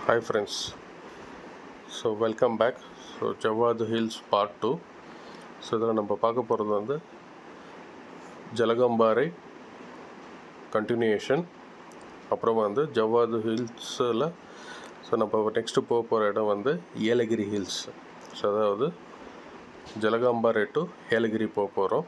Hi friends. So welcome back. So Javadhu hills part two so இதில் நம்ம பார்க்க போகிறது வந்து ஜலகம்பாறை கண்டினியூஷன் அப்புறம் வந்து ஜவ்வாது ஹில்ஸில் ஸோ நம்ம நெக்ஸ்ட்டு போக போகிற இடம் வந்து ஏலகிரி ஹில்ஸ் ஸோ அதாவது ஜலகம்பாறை டு ஏலகிரி போக போகிறோம்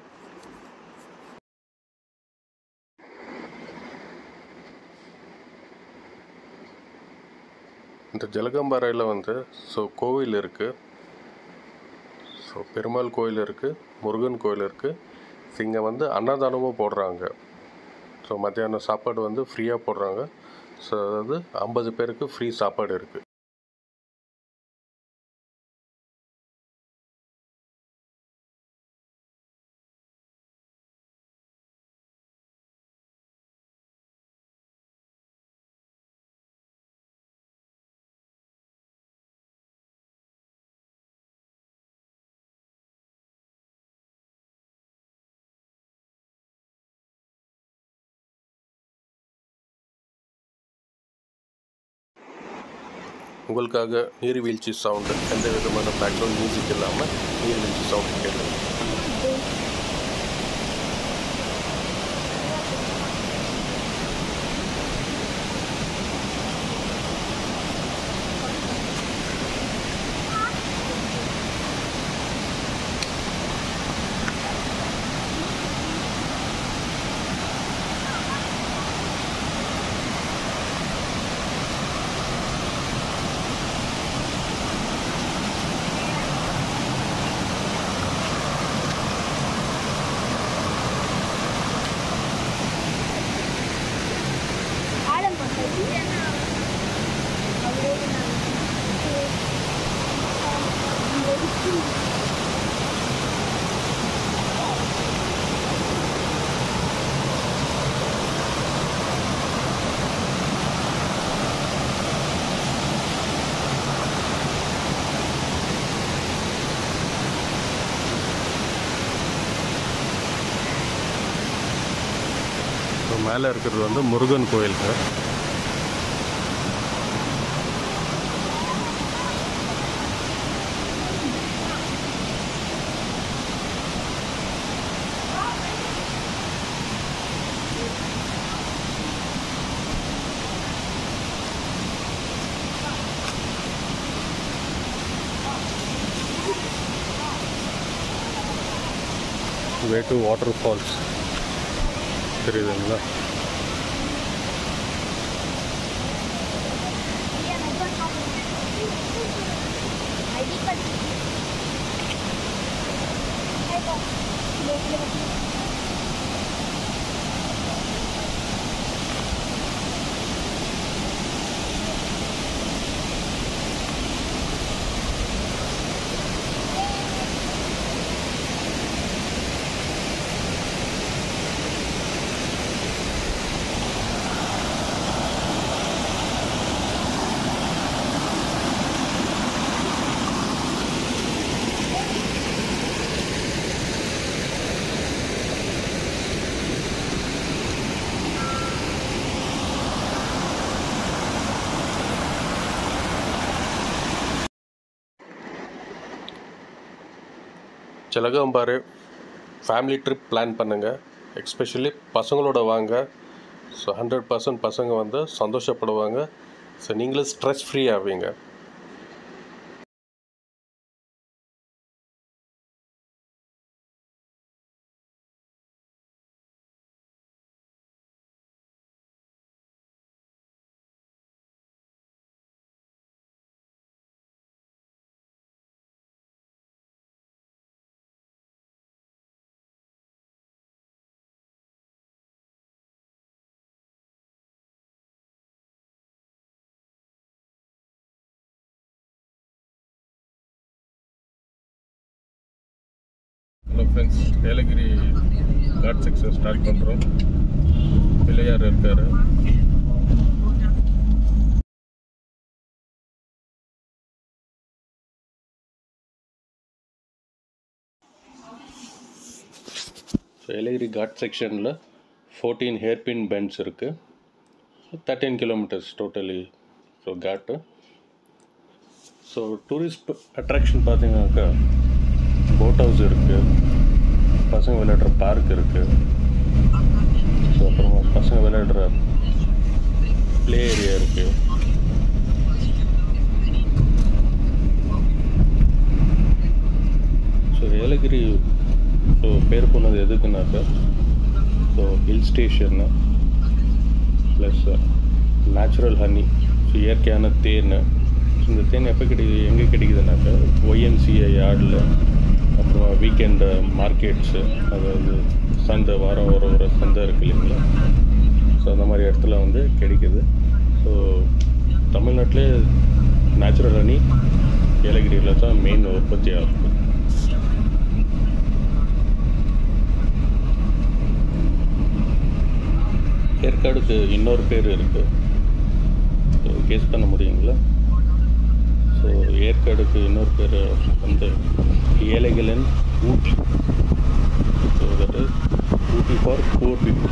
இந்த ஜலகம்பாறையில் வந்து ஸோ கோவில் இருக்குது ஸோ பெருமாள் கோயில் இருக்குது முருகன் கோயில் இருக்குது ஸோ இங்கே வந்து அன்னதானமும் போடுறாங்க ஸோ மத்தியானம் சாப்பாடு வந்து ஃப்ரீயாக போடுறாங்க ஸோ அதாவது ஐம்பது பேருக்கு ஃப்ரீ சாப்பாடு இருக்குது உங்களுக்காக நீர்வீழ்ச்சி சவுண்டு எந்த விதமான பேக்ரவுண்ட் மியூசிக் இல்லாமல் நீர்வீழ்ச்சி சவுண்டு கேட்குது ஸோ மேலே இருக்கிறது வந்து முருகன் கோயில் sir way to water falls தெரியுதுங்களா ஜலகம்பாறை ஃபேமிலி ட்ரிப் பிளான் பண்ணுங்கள் எக்ஸ்பெஷலி பசங்களோட வாங்க ஸோ ஹண்ட்ரட் பர்சன்ட் பசங்க வந்து சந்தோஷப்படுவாங்க ஸோ நீங்களும் ஸ்ட்ரெஸ் ஃப்ரீ ஆவீங்க hello friends Yelagiri ghat section start பண்ணுறோம் பிள்ளையார் இருக்கார் ஸோ ஏலகிரி காட் செக்ஷனில் ஃபோர்டீன் ஹேர்பின் பெண்ட்ஸ் இருக்குது thirteen kilometres totally so ghat so tourist attraction பார்த்தீங்கன்னாக்கா போட் ஹவுஸ் இருக்குது பசங்க விளையாடுற பார்க் இருக்குது ஸோ அப்புறமா பசங்க விளையாடுற ப்ளே ஏரியா இருக்குது ஸோ ஏலகிரி ஸோ பேர் போனது எதுக்குனாக்கா ஸோ ஹில் ஸ்டேஷன்னு ப்ளஸ் நேச்சுரல் ஹனி ஸோ இயற்கையான தேன் இந்த தேன் எப்போ கிடைக்குது எங்கே கிடைக்குதுனாக்கா ஒய்எம்சிஏ யார்டில் அப்புறம் வீக்கெண்டு மார்க்கெட்ஸு அதாவது சந்தை வாரம் ஒரு ஒரு சந்தை இருக்குது இல்லைங்களா ஸோ அந்த மாதிரி இடத்துல வந்து கிடைக்குது ஸோ தமிழ்நாட்டிலே நேச்சுரல் ஹனி ஏலகிரியில் தான் மெயின் உற்பத்தி ஆகுது ஏற்காடுக்கு இன்னொரு பேர் இருக்குது ஸோ கெஸ் பண்ண முடியுங்களா ஸோ ஏற்காடுக்கு இன்னொரு பேர் வந்து ஏழைகளின் Ooty so that is Ooty for poor people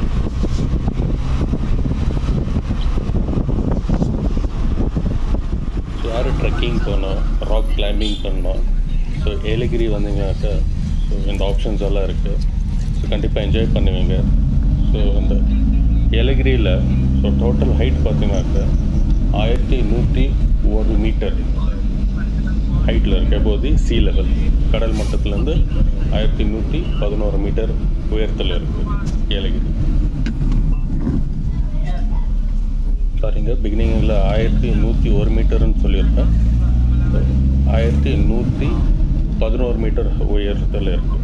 so யார் ட்ரெக்கிங் போனோம் ராக் கிளைம்பிங் பண்ணோம் ஸோ ஏலகிரி வந்தீங்கன்னாக்கா ஸோ இந்த ஆப்ஷன்ஸ் எல்லாம் இருக்குது ஸோ கண்டிப்பாக என்ஜாய் பண்ணுவீங்க ஸோ இந்த ஏலகிரியில் ஸோ டோட்டல் ஹைட் பார்த்தீங்கன்னாக்கா ஆயிரத்தி நூற்றி ஒரு மீட்டர் ஹைட்டில் இருக்க போது சி லெவல் கடல் மட்டத்துலேருந்து ஆயிரத்தி நூற்றி பதினோரு மீட்டர் உயரத்தில் இருக்குது ஏலகிரி சாரிங்க பிகினிங்கில் ஆயிரத்தி நூற்றி ஒரு மீட்டர்னு சொல்லியிருக்கேன் So, ஆயிரத்தி நூற்றி பதினோரு மீட்டர் உயரத்தில் இருக்குது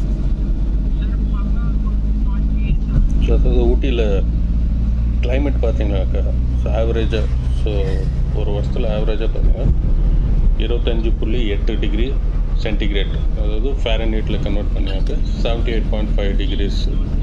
ஸோ அதாவது ஊட்டியில் climate பார்த்தீங்கன்னாக்கா ஸோ ஆவரேஜாக ஸோ ஒரு வருஷத்தில் ஆவரேஜாக பார்த்தீங்கன்னா இருபத்தஞ்சி புள்ளி எட்டு டிகிரி சென்டிகிரேட் அதாவது ஃபேரன்ஹீட்டில் கன்வெர்ட் பண்ணியாக்க seventy eight point five degrees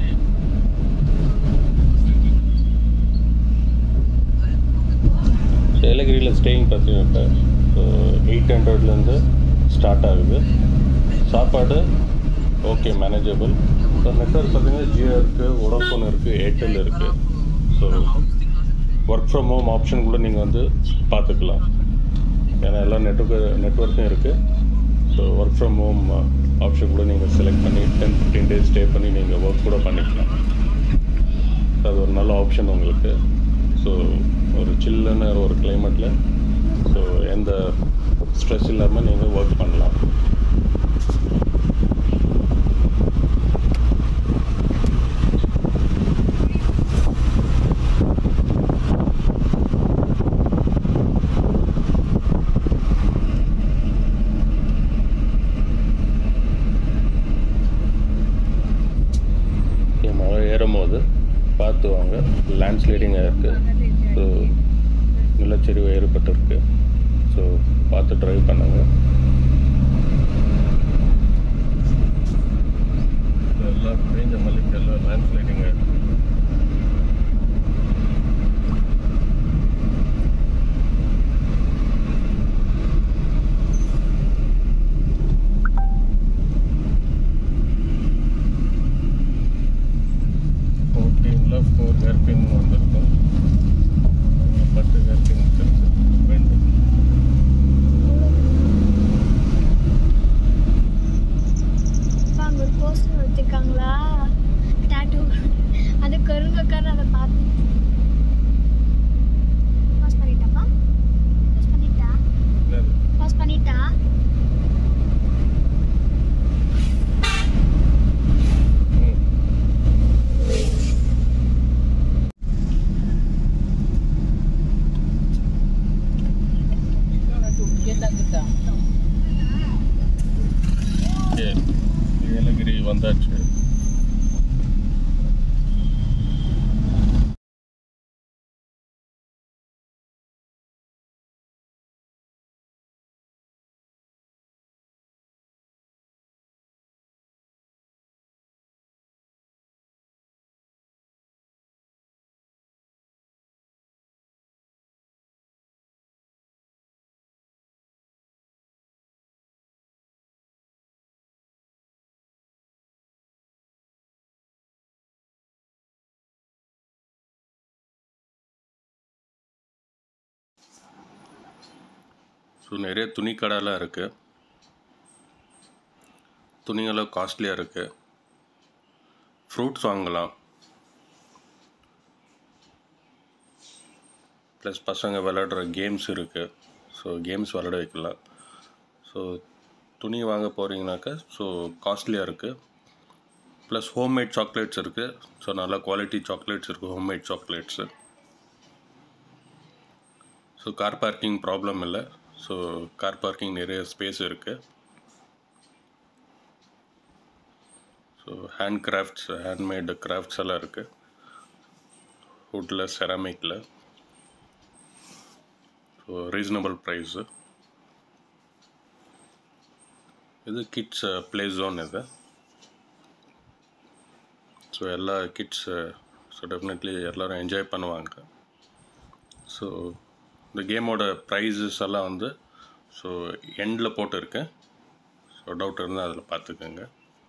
ஏலகிரியில் ஸ்டேயிங் பார்த்தீங்கன்னாக்கா ஸோ எயிட் ஹண்ட்ரட்லேருந்து ஸ்டார்ட் ஆகுது சாப்பாடு ஓகே மேனேஜபிள் ஸோ நெட்ஒர்க் பார்த்தீங்கன்னா ஜியோ இருக்குது வோடாஃபோன் இருக்குது ஏர்டெல் இருக்குது so work from home option கூட நீங்கள் வந்து பார்த்துக்கலாம் ஏன்னா எல்லா நெட்ஒர்க் நெட்ஒர்க்கும் இருக்குது so work from home option கூட நீங்கள் செலக்ட் பண்ணி டென் ஃபிஃப்டீன் டேஸ் ஸ்டே பண்ணி நீங்கள் ஒர்க் கூட பண்ணிக்கலாம் So, அது ஒரு நல்ல ஆப்ஷன் உங்களுக்கு ஸோ ஒரு சில்லுன்னு ஒரு கிளைமேட்டில் ஸோ எந்த ஸ்ட்ரெஸ் இல்லாமல் நீங்கள் ஒர்க் பண்ணலாம் Okay, மழை ஏறும் போது பார்த்து வாங்க லேண்ட்ஸ்லைடிங்காக இருக்குது ஸோ நிலச்சரிவு ஏற்பட்டிருக்கு ஸோ பார்த்து ட்ரைவ் பண்ணுங்க எல்லாம் பெய்ஞ்ச மல்லிக்கு எல்லாம் லேண்ட்ஸ்லைடிங்காக இருக்குது ஃபோர்டீனில் ஃபோர் ஹேர்பின் வந்திருக்கும் பத்து ஹேர்பின் இருக்குது ரெண்டு அப்பா அங்கே ஒரு போஸ்டர் வச்சுருக்காங்களா டேட்டூ அது கருங்கக்கார அதை பார்த்து பாஸ் பண்ணிட்டாப்பா பாஸ் பண்ணிட்டா பாஸ் பண்ணிட்டா ம் ஓகே ஏலகிரி வந்தாச்சு ஸோ நிறைய துணி கடைலாம் இருக்குது துணிகளும் காஸ்ட்லியாக இருக்குது ஃப்ரூட்ஸ் வாங்கலாம் ப்ளஸ் பசங்க விளையாடுற கேம்ஸ் இருக்குது ஸோ கேம்ஸ் விளையாட வைக்கலாம் ஸோ துணி வாங்க போகிறீங்கனாக்கா ஸோ காஸ்ட்லியாக இருக்குது ப்ளஸ் ஹோம்மேட் சாக்லேட்ஸ் இருக்குது ஸோ நல்ல குவாலிட்டி சாக்லேட்ஸ் இருக்குது homemade chocolates so car parking problem இல்லை ஸோ கார் பார்க்கிங் நிறைய ஸ்பேஸ் இருக்குது so hand crafts handmade crafts எல்லாம் இருக்குது வுட்டில் செராமிக்கில் ஸோ ரீசனபிள் ப்ரைஸு இது கிட்ஸ் ப்ளே ஜோன் இது ஸோ எல்லா கிட்ஸ் ஸோ டெஃபினெட்லி எல்லோரும் என்ஜாய் பண்ணுவாங்க ஸோ இந்த கேமோட ப்ரைஸஸ் எல்லாம் வந்து ஸோ எண்டில் போட்டிருக்கேன் ஸோ டவுட் இருந்தால் அதில் பார்த்துக்கோங்க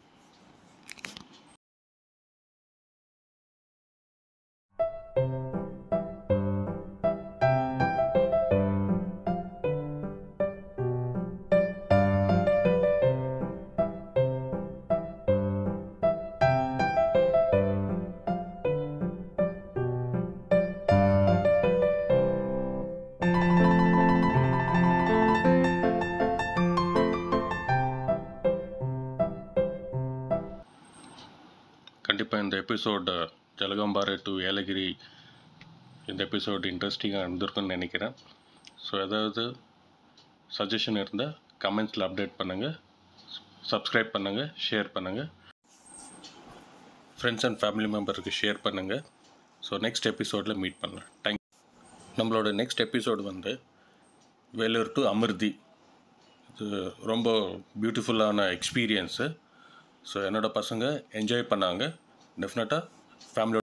கண்டிப்பாக இந்த எபிசோட் ஜலகம்பாறை டு ஏலகிரி இந்த எபிசோட் இன்ட்ரெஸ்டிங்காக இருந்திருக்குன்னு நினைக்கிறேன் ஸோ ஏதாவது சஜஷன் இருந்தால் கமெண்ட்ஸில் அப்டேட் பண்ணுங்கள் சப்ஸ்கிரைப் பண்ணுங்கள் ஷேர் பண்ணுங்கள் ஃப்ரெண்ட்ஸ் அண்ட் ஃபேமிலி மெம்பருக்கு ஷேர் பண்ணுங்கள் ஸோ நெக்ஸ்ட் எபிசோடில் மீட் பண்ணலாம் தேங்க் நம்மளோட நெக்ஸ்ட் எபிசோடு வந்து வேலூர் டு அமிர்தி இது ரொம்ப பியூட்டிஃபுல்லான எக்ஸ்பீரியன்ஸு ஸோ என்னோடய பசங்க என்ஜாய் பண்ணாங்க டெஃபினட்டாக ஃபேமிலியோட